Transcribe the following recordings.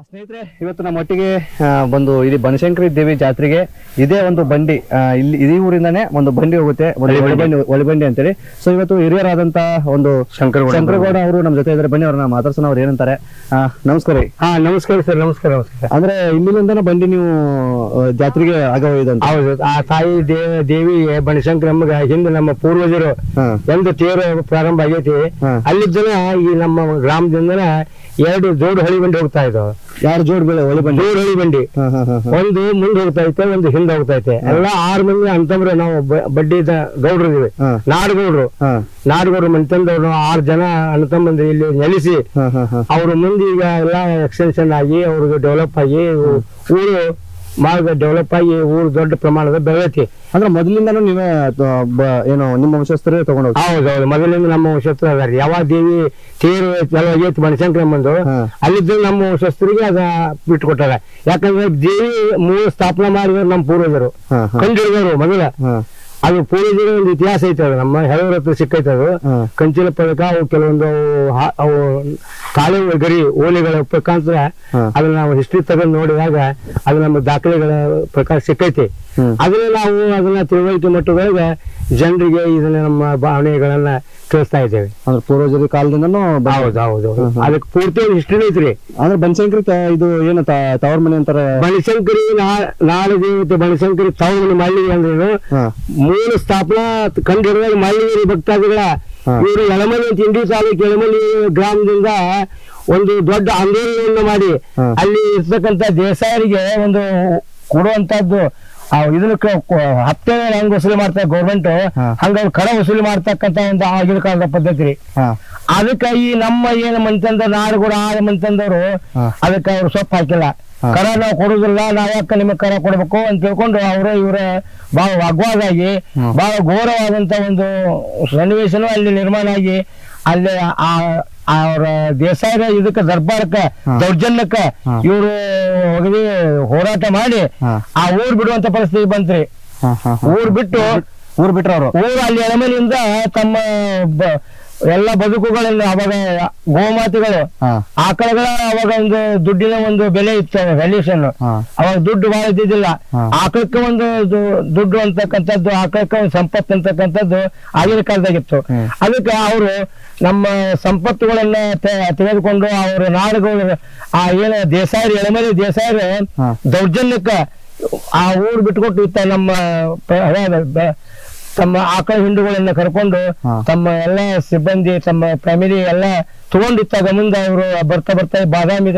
ಸ್ನೇಹಿತರೆ ಇವತ್ತು ನಮ್ಮ ಒಟ್ಟಿಗೆ ಆ, ಒಂದು ಇಲ್ಲಿ ಬನಶಂಕರಿ ದೇವಿ ಜಾತ್ರೆಗೆ ಇದೇ ಒಂದು ಬಂಡಿ ಆ, ಇಲ್ಲಿ ಇದೇ ಊರಿಂದಾನೇ ಒಂದು ಬಂಡಿ ಹೋಗುತ್ತೆ ಒಂದು ಒಳಬಂಡಿ ಒಳಬಂಡಿ ಅಂತೇಳಿ ಸೊ ಇವತ್ತು ಹಿರಿಯರಾದಂತ ಒಂದು ಶಂಕರಗೌಡ ಶಂಕರಗೌಡ ಅವರು ನಮ್ಮ ಜೊತೆ ಇದ್ದಾರೆ ಬನ್ನಿ ಅವ್ರನ್ನ ಮಾತಾಡ್ಸೋಣ ಅವ್ರು ಏನಂತಾರೆ ಆ, ನಮಸ್ಕಾರ ರೀ ಹಾ ನಮಸ್ಕಾರ ಸರ್ ನಮಸ್ಕಾರ ನಮಸ್ಕಾರ ಅಂದ್ರೆ ಇಲ್ಲಿಂದನೇ ಬಂಡಿ ನೀವು ಆ, ಜಾತ್ರೆಗೆ ಆಗವೈದಂತ ಹೌದು ಆ ತಾಯಿ ದೇ- ದೇವಿಗೆ ಬನಶಂಕರಮ್ಮಗ ಹಿಂದೆ ನಮ್ಮ ಪೂರ್ವಜರು ಹಾ ಎಂದು ತೇರು ಪ್ರಾರಂಭ ಆಗೈತಿ ಹಾ. ಅಲ್ಲಿದ್ದನ ಈ ನಮ್ಮ ಗ್ರಾಮದಿಂದನ ಎರಡು ಜೋಡು ಹಳಿ ಬಂಡಿ ಹೋಗ್ತಾ ಇದ್ದಾವ ಯಾರು ಜೋಡ್ ಬೀಳ ಒಳ ಬಂಡಿ ಜೋಡು ಹಳಿ ಬಂಡಿ ಹಾ ಹಾ ಹಾ ಹಾ. ಒಂದು ಮುಂದೆ ಹೋಗ್ತಾ ಐತೆ ಒಂದು ಹಿಂದೆ ಹೋಗ್ತಾ ಐತೆ ಎಲ್ಲ ಆರು ಮಂದಿ ಅಂತಂದ್ರೆ ನಾವು ಬ- ಬಡ್ಡಿ ಗೌಡ್ರು ಇದೀವಿ ಹಾ. ನಾಡಗೌಡ್ರು ಹಾ ನಾಡಗೌಡ್ರು ಮನೆತಂದವ್ರು ಆರು ಜನ ಅಣ್ಣತಮ್ಮಂದು ಇಲ್ಲಿ ನೆಲೆಸಿ ಹಾ ಹಾ ಹಾ ಅವ್ರ ಮುಂದೆ ಈಗ ಎಲ್ಲ ಎಕ್ಸ್ಟೆನ್ಷನ್ ಆಗಿ ಅವ್ರಿಗೆ ಡೆವಲಪ್ ಆಗಿ ಊ- ಊರು ಮಾರ್ಗ ಡೆವಲಪ್ ಆಗಿ ಊರು ದೊಡ್ಡ ಪ್ರಮಾಣದ ಬೆಳೆಯತಿ ಅಂದ್ರೆ ಮೊದಲಿಂದಾನು ನೀವೇ ತ- ಬ- ಏನು ನಿಮ್ಮ ವಂಶಸ್ಥರೇ ತಗೊಂಡೋಗಿ ಹೌದೌದು ಮೊದಲಿಂದ ನಮ್ಮ ವಂಶಸ್ಥರು ಅದಾರ ಯಾವ ದೇವಿ ತೇರು ಚಲೋ ಆಗೈತಿ ಬನಶಂಕರಮ್ಮಂದು ಹಾ. ಅಲ್ಲಿದ್ದ ನಮ್ಮ ವಂಶಸ್ಥರಿಗೆ ಅದ ಬಿಟ್ಕೊಟ್ಟಾರ ಯಾಕಂದ್ರೆ ದೇವಿ ಮೂಲ ಸ್ಥಾಪನೆ ಮಾಡಿದ್ರು ನಮ್ಮ ಪೂರ್ವಜರು ಹಾ ಹಾ ಕಂಡಿಡಿದವರು ಮೊದಲ ಹಾ ಅದು ಪೂರ್ವಜರ ಒಂದು ಇತಿಹಾಸ ಐತೆ ಅದು ನಮ್ಮ ಹೆಳವರ ಹತ್ರ ಸಿಕ್ಕೈತೆ ಅದು ಹಾ. ಕಂಚಿನ ಪದಕ ಅವು ಕೆಲವೊಂದು ಹಾ- ಅವು ತಾಳೆ ಗರಿ ಓಲೆಗಳ ಪ್ರಕಾಂತರ ಹಾ. ಅದನ್ನ ನಾವು ಹಿಸ್ಟ್ರಿ ತೆಗೆದು ನೋಡಿದಾಗ ಅದು ನಮ್ಮ ದಾಖಲೆಗಳ ಪ್ರಕಾರ ಸಿಕ್ಕೈತಿ ಹ್ಮ್. ಅದನ್ನ ನಾವು ಅದನ್ನ ತಿಳುವಳಿಕೆ ಮಟ್ಟದೊಳಗೆ ಜನರಿಗೆ ಇದನ್ನ ನಮ್ಮ ಭಾವನೆಗಳನ್ನ ತಿಳಿಸ್ತಾ ಇದ್ದೇವೆ ಅಂದ್ರೆ ಪೂರ್ವಜರ ಕಾಲದಿಂದನೂ ಬ- ಹೌದು ಹೌದು ಹ್ಮ್, ಹ್ಮ್. ಅದಕ್ಕೆ ಪೂರ್ತಿ ಹಿಸ್ಟ್ರಿ ಐತ್ರಿ ಅಂದ್ರೆ ಬನಶಂಕರಿ ತ- ಇದು ಏನು ತ- ತವರ್ ಮನೆ ಅಂತಾರೆ ಬನಶಂಕರಿ ನಾ- ನಾಳೆ ದೇವತೆ ಬನಶಂಕರಿ ತಾವು ಮಳ್ಳಿಗೆ ಅಂದ್ರೆ ಹಾ ಮೂಲ ಸ್ಥಾಪನಾ ಕಂಡಿರುವ ಮಳ್ಳಿಗಿರಿ ಭಕ್ತಾದಿಗಳ ಹಾ. ಇವರು ಎಳಮಲಿ ಅಂತ ಇಂಡಿ ತಾಲೂಕು ಎಳಮಲಿ ಗ್ರಾಮದಿಂದ ಒಂದು ದೊಡ್ಡ ಆಂದೋಲನವನ್ನು ಮಾಡಿ ಹಾ. ಅಲ್ಲಿ ಇರ್ತಕ್ಕಂಥ ದೇಸಾಯರಿಗೆ ಒಂದು ಕೊಡುವಂತದ್ದು ಆ ಇದನ್ನ ಕ- ಕೊ- ಹಪ್ತೆ ಹೆಂಗ್ ವಸೂಲಿ ಮಾಡ್ತಾರೆ ಗೌರ್ಮೆಂಟ್ ಹಾ. ಹಂಗ ಅವ್ರು ಕಡ ವಸೂಲಿ ಮಾಡ್ತಕ್ಕಂತ ಒಂದು ಆಗಿನ ಕಾಲದ ಪದ್ಧತಿ ರೀ ಹಾ ಅದಕ್ಕೆ ಈ ನಮ್ಮ ಏನು ಮಂತಂದ ನಾಡುಗಳು ಆ ಮಂತಂದವರು ಹಾ. ಅದಕ್ಕೆ ಅವ್ರು ಸೊಪ್ಪು ಹಾಕಿಲ್ಲ ಹಾ. ಕರ ನಾವು ಕೊಡುದಿಲ್ಲ ನಾವ್ ಯಾಕೆ ನಿಮಗೆ ಕರ ಕೊಡ್ಬೇಕು ಅಂತ ತಿಳ್ಕೊಂಡು ಅವರು ಇವರ ಬಹಳ ವಾಗ್ವಾದ ಆಗಿ ಹ್ಮ್. ಬಹಳ ಘೋರವಾದಂತ ಒಂದು ಸನ್ನಿವೇಶನೂ ಅಲ್ಲಿ ನಿರ್ಮಾಣ ಆಗಿ ಅಲ್ಲಿ ಆ ಅವರ ದೇಸಾಯರ ಇದಕ್ಕೆ ದರ್ಬಾರಕ್ಕ ಹಾ. ದೌರ್ಜನ್ಯಕ್ಕ ಹಾ. ಇವರು ಹೋಗಿ ಹೋರಾಟ ಮಾಡಿ ಹಾ. ಆ ಊರ್ ಬಿಡುವಂತ ಪರಿಸ್ಥಿತಿ ಬಂತ್ರಿ ಹಾ ಹಾ ಹಾ. ಊರ್ ಬಿಟ್ಟು ಊರ್ ಬಿಟ್ರ ಅವರು ಊರು ಅಲ್ಲಿ ಎಳಮಲಿಯಿಂದ ತಮ್ಮ ಬ- ಎಲ್ಲ ಬದುಕುಗಳನ್ನು ಅವಾಗ ಗೋಮಾತೆಗಳು ಹಾ ಆಕಳಗಳ ಅವಾಗ ಒಂದು ದುಡ್ಡಿನ ಒಂದು ಬೆಲೆ ಇತ್ತು ವ್ಯಾಲ್ಯೂಷನ್ ಹಾ ಅವಾಗ ದುಡ್ಡು ಬಹಳ ಇದ್ದಿದ್ದಿಲ್ಲ ಹಾ. ಆಕಳಕ್ಕೆ ಒಂದು ದು- ದುಡ್ಡು ಅಂತಕ್ಕಂಥದ್ದು ಆಕಳಕ್ಕೆ ಒಂದು ಸಂಪತ್ತು ಅಂತಕ್ಕಂಥದ್ದು ಆಗಿನ ಕಾಲದಾಗಿತ್ತು ಹ್ಮ್. ಅದಕ್ಕೆ ಅವರು ನಮ್ಮ ಸಂಪತ್ತುಗಳನ್ನ ತೆ- ತೆಗೆದುಕೊಂಡು ಅವರ ನಾಡುಗಳು ಆ ಏನ ದೇಸಾಯರು ಎಳಮಲಿ ದೇಸಾಯರು ಹಾ. ದೌರ್ಜನ್ಯಕ್ಕೆ ಆ ಊರು ಬಿಟ್ಕೊಟ್ಟು ಇತ್ತ ನಮ್ಮ ಪ- ಅದೇ ಬ- ತಮ್ಮ ಆಕಳ ಹಿಂಡುಗಳನ್ನ ಕರ್ಕೊಂಡು ಹಾ. ತಮ್ಮ ಎಲ್ಲ ಸಿಬ್ಬಂದಿ ತಮ್ಮ ಫ್ಯಾಮಿಲಿ ಎಲ್ಲ ತಗೊಂಡಿತ್ತಾಗ ಮುಂದೆ ಅವರು ಬರ್ತಾ ಬರ್ತಾ ಬಾದಾಮಿ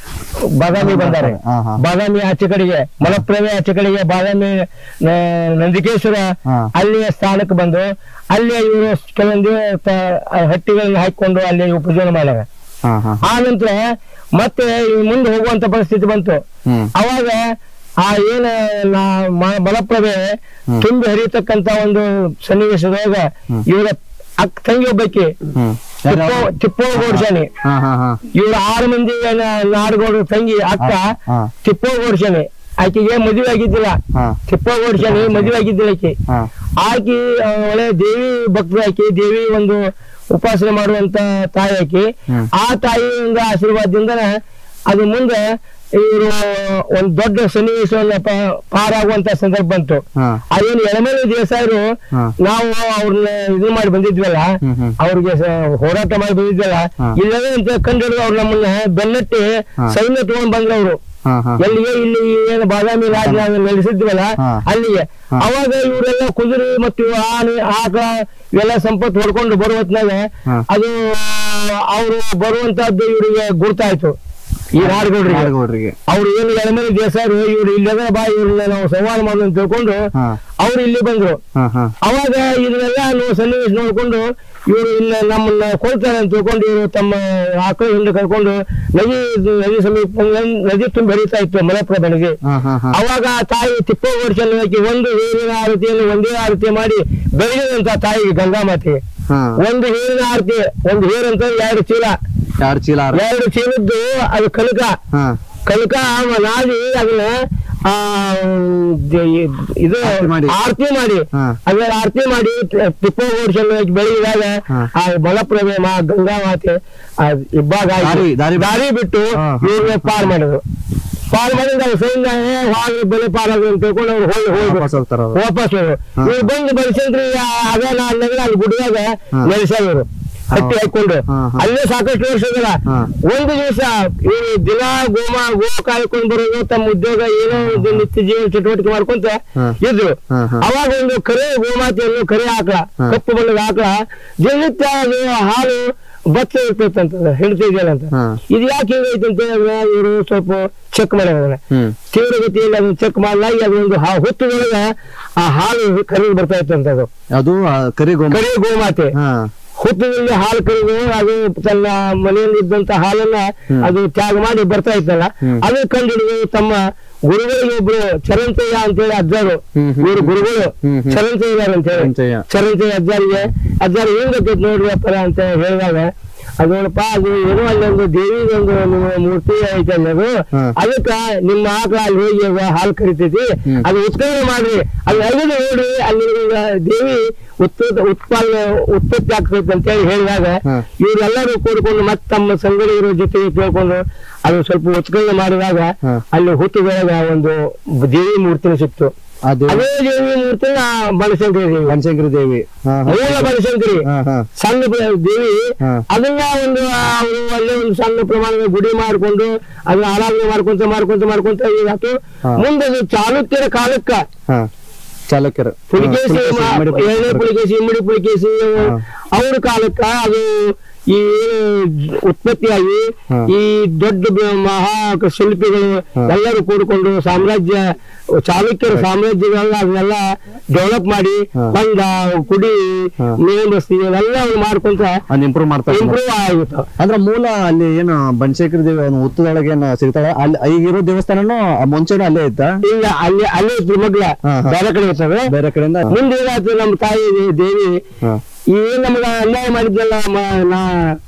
ಬಾದಾಮಿ ಬಂದಾರೆ ಹಾ, ಹಾ. ಬಾದಾಮಿ ಆಚೆ ಕಡೆಗೆ ಮಲಪ್ರಭೆ ಆಚೆ ಕಡೆಗೆ ಬಾದಾಮಿ ನ- ನಂದಿಕೇಶ್ವರ ಹಾ. ಅಲ್ಲಿಯ ಸ್ಥಾನಕ್ಕೆ ಬಂದು ಅಲ್ಲಿ ಇವರು ಕೆಲವೊಂದು ತ- ಹಟ್ಟಿಗಳನ್ನ ಹಾಕಿಕೊಂಡು ಅಲ್ಲಿ ಉಪಜೀವನ ಮಾಡ್ಯಾರ ಹಾ ಹಾ ಆ ನಂತರ ಮತ್ತೆ ಈ ಮುಂದೆ ಹೋಗುವಂತ ಪರಿಸ್ಥಿತಿ ಬಂತು ಹ್ಮ್ ಅವಾಗ ಆ ಏನ ನಾ- ಮ- ಮಲಪ್ರಭೆ ಹ್ಮ್. ತುಂಬಿ ಹರಿಯತಕ್ಕಂತ ಒಂದು ಸನ್ನಿವೇಶದೊಳಗ ಹ್ಮ್. ಇವರ ಅಕ್ಕ ತಂಗಿ ಒಬ್ಬಾಕಿ ಹ್ಮ್ ತಿಪ್ಪೋ- ತಿಪ್ಪೋಗೋಡ್ಶಾನಿ ಹಾ ಹಾ ಹಾ ಇವ್ರ ಆರು ಮಂದಿ ನಾಡುಗೌಡ್ರ ತಂಗಿ ಅಕ್ಕ ಹಾ ತಿಪ್ಪೋಗೋಡ್ಶಾನಿ ಆಕೆಗೆ ಮದುವೆ ಆಗಿದ್ದಿಲ್ಲ ಹಾ ತಿಪ್ಪೋಗೋಡ್ಶಾನಿ ಮದುವೆ ಆಗಿದ್ದಿಲ್ಲ ಆಕೆ ಹಾ ಆಕಿ ಆ, ಒಳ್ಳೆ ದೇವಿ ಭಕ್ತರು ಆಕಿ ದೇವಿ ಒಂದು ಉಪಾಸನೆ ಮಾಡುವಂತ ತಾಯಿ ಆಕಿ ಹ್ಮ್. ಆ ತಾಯಿಯಿಂದ ಆಶೀರ್ವಾದದಿಂದ ಅದು ಮುಂದೆ ಇವರು ಒಂದ್ ದೊಡ್ಡ ಸನ್ನಿವೇಶವನ್ನ ಪ- ಪಾರಾಗುವಂತ ಸಂದರ್ಭ ಬಂತು ಹಾ ಅದೇನು ಎಳಮೇಲೆ ದೇಸಾಯರು ಹಾ. ನಾವು ಅವ್ರನ್ನ ಇದು ಮಾಡಿ ಬಂದಿದ್ವಲ್ಲ ಹ್ಮ್ ಹ್ಮ್ ಅವ್ರಿಗೆ ಸ- ಹೋರಾಟ ಮಾಡಿ ಬಂದಿದ್ವಲ್ಲ ಹಾ. ಇಲ್ಲವೇ ಅಂತ ಕಂಡಿಡಿದು ಅವ್ರು ನಮ್ಮನ್ನ ಬೆನ್ನಟ್ಟಿ ಹಾ. ಸೈನ್ಯ ತಗೊಂಡ್ ಬಂದ್ರು ಅವರು ಹಾ ಹಾ ಎಲ್ಲಿಗೆ ಇಲ್ಲಿ ಏನು ಬಾದಾಮಿ ರಾಜ ನಡೆಸಿದ್ವಲ್ಲ ಹಾ. ಅಲ್ಲಿಗೆ ಹಾ. ಅವಾಗ ಇವರೆಲ್ಲ ಕುದುರೆ ಮತ್ತು ಇವು ಆನೆ ಆಕಳ ಇವೆಲ್ಲ ಸಂಪತ್ತು ಹೊಡ್ಕೊಂಡು ಬರುವ ಹೊತ್ನಾಗ ಹಾ. ಅದು ಅವರು ಬರುವಂತಹದ್ದು ಇವರಿಗೆ ಗುರ್ತಾಯ್ತು ಈ ನಾಡುಗೌಡರಿಗೆ ನಾಡಗೌಡ್ರಿಗೆ ಅವ್ರು ಏನು ಎಳಮೇಲೆ ದೇಸಾಯರು ಇವ್ರು ಇಲ್ಲದ ಬಾ ಇವ್ರನ್ನ ನಾವು ಸಂವಾದ ಮಾಡೋದು ಅಂತ ತಿಳ್ಕೊಂಡು ಹಾ ಅವ್ರು ಇಲ್ಲಿ ಬಂದ್ರು ಹಾ ಹಾ ಅವಾಗ ಇದನ್ನೆಲ್ಲ ನಾವು ಸನ್ನಿವೇಶ ನೋಡ್ಕೊಂಡು ಇವರು ಇಲ್ಲ ನಮ್ಮನ್ನ ಕೊಳ್ತಾರೆ ಅಂತ ತಿಳ್ಕೊಂಡು ಇವರು ತಮ್ಮ ಆಕಳ ಹಿಂದೆ ಕರ್ಕೊಂಡು ನದಿ ನದಿ ಸಮೀಪ ನದಿ ತುಂಬಿ ಹರಿತಾ ಇತ್ತು ಮಲಪ್ರಭೆ ನದಿ ಹಾ ಹಾ ಹಾ ಅವಾಗ ಆ ತಾಯಿ ತಿಪ್ಪೋಗೋಡ್ಸಲ್ಲಿ ಹಾಕಿ ಒಂದು ಹೀರಿನ ಆರತಿಯನ್ನು ಒಂದೇ ಆರತಿ ಮಾಡಿ ಬೆಳೆದಂತ ತಾಯಿಗೆ ಗಂಗಾಮಾತೆ ಹಾ ಒಂದು ಹೀರಿನ ಆರತಿ ಒಂದು ಹೀರಂತ ಎರಡು ಚೀಲ ಎರಡು ಚೀಲ ಆರು. ಎರಡು ಚೀಲದ್ದು ಅದು ಕನಕ ಹಾ ಕನಕ ನಾದಿ ಅದನ್ನ ಆ ದ- ಇದು ಆರತಿ ಮಾಡಿ. ಆರತಿ ಮಾಡಿ ಹಾ. ಅದ್ರ ಆರತಿ ಮಾಡಿ ತಿಪ್ಪ ಓಡಿಸಲು ಬೆಳಗಿದಾಗ ಹಾ. ಆ ಮಲಪ್ರಭೆ ಮಾ ಗಂಗಾ ಮಾತೆ ಆ ಇಬ್ಬಾಗ ಆಗಿ ದಾರಿ- ದಾರಿ ಬಿಟ್ಟು- ದಾರಿ ಬಿಟ್ಟು ಹಾ, ಹಾ. ಇವ್ರಿಗೆ ಪಾರ್ ಮಾಡಿದ್ರು ಪಾರ್ ಮಾಡಿದ್ರೆ ಅವ್ರು ಸೈನ್ಯ ಹಾಗೆ ಬೆಲೆ ಪಾರಾಗ ಅಂತ ತಿಳ್ಕೊಂಡು ಅವ್ರು ಹೋಗಿ ವಾಪಸ್ ಹೋಗ್ಬೇಕು ಹೋಗ್ತಾರ ಅವ್ರು. ವಾಪಸ್ ಹೋದ್ರು ಹಾ. ಇವ್ರು ಬಂದು ಬಲಿಸಂದ್ರಿ ಅದೇ ನಾನು ಅಲ್ಲಿ ಗುಡಿಯಾಗ ಹಾ. ನೆಲೆಸ್ಯಾರ ಹಟ್ಟಿ ಹಾಕೊಂಡು ಹಾ, ಹಾ. ಅಲ್ಲೇ ಸಾಕಷ್ಟು ವರ್ಷಗಳ ಹಾ. ಒಂದು ದಿವಸ ಇವ್ರು ದಿನ ಗೋಮ ಗೋ ಕಾಯ್ಕೊಂಡು ಬರೋದು ತಮ್ಮ ಉದ್ಯೋಗ ಏನೋ ಒಂದು ನಿತ್ಯ ಜೀವನ ಚಟುವಟಿಕೆ ಮಾಡ್ಕೊಂತ ಹಾ. ಇದ್ರು ಹಾ, ಹಾ. ಅವಾಗ ಒಂದು ಕರೆ ಗೋಮಾತೆಯನ್ನು ಕರೆ ಆಕಳ ಹಾ. ಕಪ್ಪು ಬಣ್ಣದ ಆಕಳ ದಿನನಿತ್ಯ ಅದು ಹಾಲು ಬಚ್ಚ ಇರ್ತೈತಂತ ಹೆಂಡತಿ ಇದೆಯಲ್ಲ ಅಂತ ಹಾ. ಇದು ಯಾಕೆ ಹಿಂಗೈತೆ ಅಂತ ಹೇಳಿದ್ರೆ ಇವರು ಸ್ವಲ್ಪ ಚೆಕ್ ಮಾಡ್ಯಾರ ಹ್ಮ್ ತೀವ್ರಗತಿಯಲ್ಲಿ ಅದನ್ನ ಚೆಕ್ ಮಾಡಲಾಗಿ ಅದೊಂದು ಆ ಹೊತ್ತುದೊಳಗ ಆ ಹಾಲು ಕರೆದು ಬರ್ತಾ ಇತ್ತಂತ ಅದು ಅದು ಆ, ಕರಿ ಗೋಮ ಕರೆ ಗೋಮಾತೆ ಹಾ ಹುತ್ತದಲ್ಲಿ ಹಾಲು ಕರೆದು ಅದು ತನ್ನ ಮನೆಯಲ್ಲಿ ಇದ್ದಂತ ಹಾಲನ್ನ ಹ್ಮ್. ಅದು ತ್ಯಾಗ ಮಾಡಿ ಬರ್ತಾ ಇತ್ತಲ್ಲ ಹ್ಮ್. ಅದು ಕಂಡಿಡಿದು ತಮ್ಮ ಗುರುಗಳಿಗೆ ಒಬ್ರು ಚರಂತಯ್ಯ ಅಂತೇಳಿ ಅಜ್ಜರು ಹ್ಮ್, ಹ್ಮ್. ಇವರು ಗುರುಗಳು ಹ್ಮ್, ಹ್ಮ್. ಚರಂತಯ್ಯ ಅಂತ ಹೇಳಿ ಚರಂತಯ್ಯ. ಚರಂತಯ್ಯ ಅಜ್ಜಾರಿಗೆ ಅಜ್ಜಾರ ಏನ್ ಗೊತ್ತೈತಿ ನೋಡ್ರಿ ಅಪ್ಪರ ಅಂತ ಹೇಳಿದಾಗ ಅದು ನೋಡಪ್ಪ ಅದು ಏನೋ ಅಲ್ಲಿ ಒಂದು ದೇವಿ ಒಂದು ನಿಮ್ಮ ಮೂರ್ತಿ ಐತೆ ಅಲ್ಲಿ ಅದು ಹಾ. ಅದಕ್ಕ ನಿಮ್ಮ ಆಕಳ ಅಲ್ಲಿ ಹೋಗಿ ಅದು ಹಾಲು ಕರಿತೈತಿ ಹ್ಮ್. ಅದು ಉತ್ಕರ್ಣೆ ಮಾಡ್ರಿ ಅಲ್ಲಿ ಅಗದು ನೋಡಿ ಅಲ್ಲಿ ಈಗ ದೇವಿ ಉತ್ಪತ್ತ ಉತ್ಪಾದನೆ ಉತ್ಪತ್ತಿ ಆಗ್ತೈತೆ ಅಂತ ಹೇಳಿ ಹೇಳಿದಾಗ ಹಾ. ಇವರೆಲ್ಲರೂ ಕೂಡ್ಕೊಂಡು ಮತ್ತೆ ತಮ್ಮ ಸಂಗಡಿಗರ ಜೊತೆಗೆ ಕೇಳ್ಕೊಂಡು ಅದು ಸ್ವಲ್ಪ ಉತ್ಕರ್ಣೆ ಮಾಡಿದಾಗ ಹಾ. ಅಲ್ಲಿ ಹುತ್ತುಗಳಾಗ ಒಂದು ದೇವಿ ಮೂರ್ತಿನ ಸಿಕ್ತು ಆ ದೇವಿ ಅದೇ ದೇವಿ ಮೂರ್ತಿನ ಬನಶಂಕರಿ ದೇವಿ ಬನಶಂಕರಿ ದೇವಿ ಹಾ ಹಾ. ಮೂಲ ಬನಶಂಕರಿ ಹಾ ಹಾ ಸಣ್ಣ ಪ್ರ- ದೇವಿ ಹಾ. ಅದನ್ನ ಒಂದು ಅವರು ಅಲ್ಲೇ ಒಂದು ಸಣ್ಣ ಪ್ರಮಾಣದ ಗುಡಿ ಮಾಡ್ಕೊಂಡು ಅದನ್ನ ಆರಾಧನೆ ಮಾಡ್ಕೊಂತ ಮಾಡ್ಕೊಂತ ಮಾಡ್ಕೊಂತ ಇದಾಯ್ತು ಹಾ. ಮುಂದೆ ಅದು ಚಾಲುಕ್ಯರ ಕಾಲಕ್ಕ ಹಾ ಚಾಲುಕ್ಯರು ಪುಲಿಕೇಶಿ ಹಾ, ಮ- ಇಮ್ಮಡಿ ಪುಲಿಕೇಶಿ. ಏಳನೇ ಪುಲಿಕೇಶಿ ಇಮ್ಮಡಿ ಪುಲಿಕೇಶಿ ಹಾ. ಅವ್ರ ಕಾಲಕ್ಕ ಅದು ಈ ಏನು ಉತ್ಪತ್ತಿಯಾಗಿ ಹಾ. ಈ ದೊಡ್ಡ ಬ- ಮಹಾ ಶಿಲ್ಪಿಗಳು ಹಾ. ಎಲ್ಲರೂ ಕೂಡಿಕೊಂಡು ಸಾಮ್ರಾಜ್ಯ ಚಾಲುಕ್ಯರ ಸಾಮ್ರಾಜ್ಯಗಳನ್ನ ಅದನ್ನೆಲ್ಲ ಡೆವಲಪ್ ಮಾಡಿ ಹಾ. ಬಂದ ಕುಡಿ ಹಾ. ಮೇನ್ ಬಸ್ತಿ ಇವೆಲ್ಲ ಅವ್ರು ಮಾಡ್ಕೊಂತ ಅದ್ ಇಂಪ್ರೂವ್ ಮಾಡ್ತಾರೆ ಇಂಪ್ರೂವ್ ಆಗಿತ್ತು ಅಂದ್ರೆ ಮೂಲ ಅಲ್ಲಿ ಏನು ಬನಶಂಕರಿ ದೇವಿ ಅವ್ನು ಹುತ್ತದೊಳಗೆ ಏನು ಸಿಗ್ತಾಳೆ ಅಲ್ಲಿ ಈಗಿರೋ ದೇವಸ್ಥಾನನು ಆ ಮುಂಚೆನೂ ಅಲ್ಲೇ ಇತ್ತ ಇಲ್ಲ ಅಲ್ಲಿ ಅಲ್ಲಿ ಇತ್ತು ಮಗ್ಲ ಹಾ, ಹಾ. ಬೇರೆ ಕಡೆ ಇರ್ತವೆ ಬೇರೆ ಕಡೆಯಿಂದ ಮುಂದೆ ಏನಾಯ್ತು ನಮ್ಮ ತಾಯಿ ದೇವಿ ಹಾ ಏನ್ ನಮಗ ಅನ್ಯಾಯ ಮಾಡಿದ್ನಲ್ಲ ಮ- ನಾ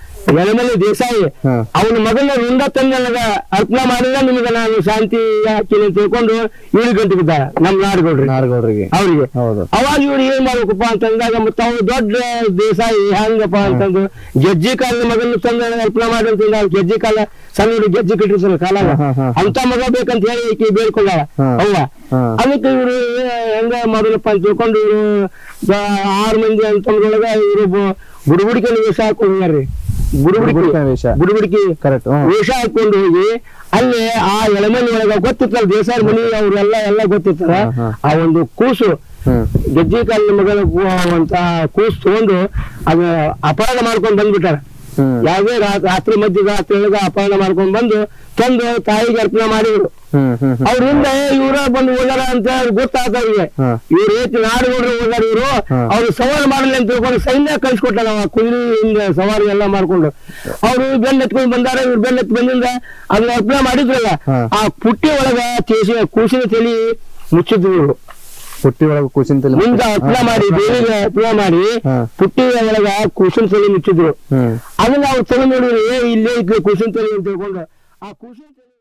ಎಳಮಲೆ ದೇಸಾಯಿ ಹಾ. ಅವನ ಮಗನ ರುಂಡ ತಂದು ನನಗ ಅರ್ಪಣೆ ಮಾಡಿದ ನಿಮಗೆ ನಾನು ಶಾಂತಿ ಹಾಕಿನಿ ಅಂತ ತಿಳ್ಕೊಂಡು ಇಳಿ ಗಂಟು ಬಿದ್ದ ನಮ್ ನಾಡುಗೌಡ್ರಿ ನಾರ್ಗೌಡ್ರಿಗೆ ಅವ್ರಿಗೆ ಹೌದು ಅವಾಗ ಇವ್ರು ಏನ್ ಮಾಡ್ಬೇಕಪ್ಪ ಅಂತಂದಾಗ ಮತ್ತೆ ಅವ್ರು ದೊಡ್ಡ ದೇಸಾಯಿ ಹೆಂಗಪ್ಪ ಅಂತಂದು ಗೆಜ್ಜಿ ಕಾಲದ ಮಗನ ತಂದು ನನಗೆ ಅರ್ಪಣೆ ಮಾಡಿ ಅಂತಂದ ಅವ್ರು ಗೆಜ್ಜಿ ಕಾಲ ಸಣ್ಣ ಹುಡುಗ ಗೆಜ್ಜಿ ಕಟ್ಟಿರ್ತಾರ ಕಾಲಾಗ ಹಾ, ಹಾ, ಹಾ. ಅಂತ ಮಗ ಬೇಕಂತ ಹೇಳಿ ಈಕಿ ಬೇಡ್ಕೊಂಡಾಳ ಹಾ. ಅವ್ವ ಹಾ. ಅದಕ್ಕೆ ಇವರು ಹೆಂಗ ಮಾಡೋಣಪ್ಪ ಅಂತ ತಿಳ್ಕೊಂಡು ಇವರು ಆರು ಮಂದಿ ಅಂತಂದ್ರೊಳಗ ಇವರು ಬುಡುಬುಡಿಕೆ ವೇಷ ಹಾಕೊಂಡು ಹೋಗ್ಯಾರ್ರಿ ಬುಡುಬುಡಿಕೆ ಬುಡುಬುಡಿಕೆ ವೇಷ. ಬುಡುಬುಡಿಕೆ ಕರೆಕ್ಟ್ ವೇಷ ಹಾಕೊಂಡು ಹೋಗಿ ಅಲ್ಲಿ ಆ ಎಳಮನಿ ಒಳಗ ಗೊತ್ತಿತ್ತಲ್ಲ ದೇಸಾಯ ಮನಿ ಅವ್ರೆಲ್ಲ ಎಲ್ಲ ಗೊತ್ತಿತ್ತಲ್ಲ ಹಾ, ಹಾ. ಆ ಒಂದು ಕೂಸು ಹ್ಮ್ ಗೆಜ್ಜಿ ಕಾಲಿನ ಮಗಳ ಅಂತ ಕೂಸು ತಗೊಂಡು ಅದ ಅಪರಾಧ ಮಾಡ್ಕೊಂಡು ಬಂದ್ಬಿಟ್ಟಾರ ಹ್ಮ್ ಯಾವುದೇ ರಾ- ರಾತ್ರಿ ಮಧ್ಯ ರಾತ್ರಿ ಒಳಗ ಅಪಹರಣ ಮಾಡ್ಕೊಂಡು ಬಂದು ತಂದು ತಾಯಿಗೆ ಅರ್ಪಣೆ ಮಾಡಿದ್ರು ಹ್ಮ್ ಹ್ಮ್ ಹ್ಮ್ ಅವ್ರಿಂದ ಇವ್ರ ಬಂದು ಓದಾರ ಅಂತ ಗೊತ್ತಾತ ಅವ್ರಿಗೆ ಹಾ. ಇವ್ರು ಏತ್ ನಾಡುಗೌಡ್ರು ಓದಾರ ಇವರು ಹಾ. ಅವ್ರು ಸವಾಲು ಮಾಡಲಿ ಅಂತ ತಿಳ್ಕೊಂಡು ಸೈನ್ಯ ಕಳ್ಸಿಕೊಟ್ಟ ನಾವು ಕುದುರೆ ಹಿಂದೆ ಸವಾರಿ ಎಲ್ಲ ಮಾಡ್ಕೊಂಡು ಅವ್ರು ಬೆನ್ನ ಎತ್ಕೊಂಡು ಬಂದಾರ ಇವ್ರು ಬೆನ್ನ ಎತ್ತಿ ಬಂದಿಂದ ಅದನ್ನ ಅರ್ಪಣೆ ಮಾಡಿದ್ರಲ್ಲ ಹಾ. ಆ ಪುಟ್ಟಿ ಒಳಗ ತೇಸಿ ಕೂಸಿನ ತಲಿ ಮುಚ್ಚಿದ್ರು ಇವ್ರು ಪುಟ್ಟಿ ಒಳಗೆ ಕೂಸಿನ ತಲೆ ಮುಂದೆ ಅರ್ಪಣೆ ಮಾಡಿ ದೇವಿಗೆ ಅರ್ಪಣೆ ಮಾಡಿ ಹಾ. ಪುಟ್ಟಿ ಒಳಗ ಕೂಸಿನ ತಲಿ ಮುಚ್ಚಿದ್ರು ಹ್ಮ್ ಅದನ್ನ ಅವ್ರು ತಗೊಂಡು ನೋಡಿದ್ರೆ ಇಲ್ಲೇ ಇತ್ತು ಕೂಸಿನ ತಲಿ ಅಂತ ತಿಳ್ಕೊಂಡು ಆ ಕೂಸಿನ ತಲಿ